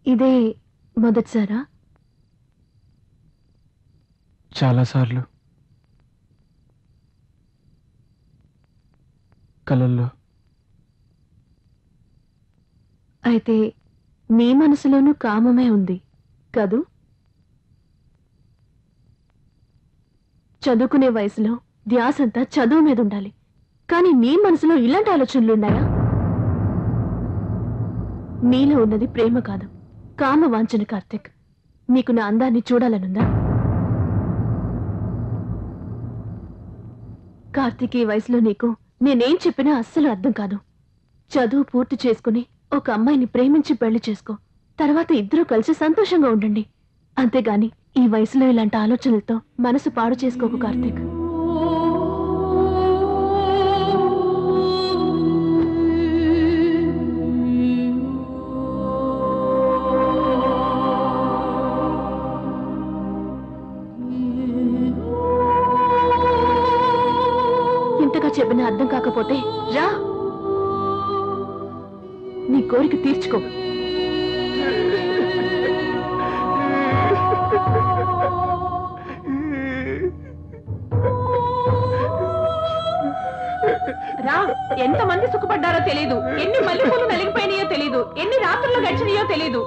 ఇదే మొదటిసారా చాలాసార్లు కలల్లో అయితే మీ మనసులోనూ కామమే ఉంది కదూ చదువుకునే వయసులో ధ్యాసంతా చదువు మీద ఉండాలి కానీ నీ మనసులో ఇలాంటి ఆలోచనలున్నాయా నీలో ఉన్నది ప్రేమ కాదు కామ వాంఛన కార్తిక్ నీకు నా అందాన్ని చూడాలనుందా కార్తీక్ ఈ వయసులో నీకు నేనేం చెప్పినా అస్సలు అర్థం కాదు చదువు పూర్తి చేసుకుని ఒక అమ్మాయిని ప్రేమించి పెళ్లి చేసుకో తర్వాత ఇద్దరూ కలిసి సంతోషంగా ఉండండి అంతేగాని ఈ వయసులో ఇలాంటి ఆలోచనలతో మనసు పాడు చేసుకోకు కార్తీక్ ఇంతగా చెప్పిన అర్థం కాకపోతే రా నీ కోరిక తీర్చుకో రా ఎంత మంది సుఖపడ్డారో తెలీదు ఎన్ని మల్లెపూలు నలిగిపోయినాయో తెలీదు ఎన్ని రాత్రులు గడిచినాయో తెలీదు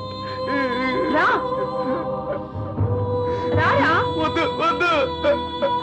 రా రారా వద్దు వద్దు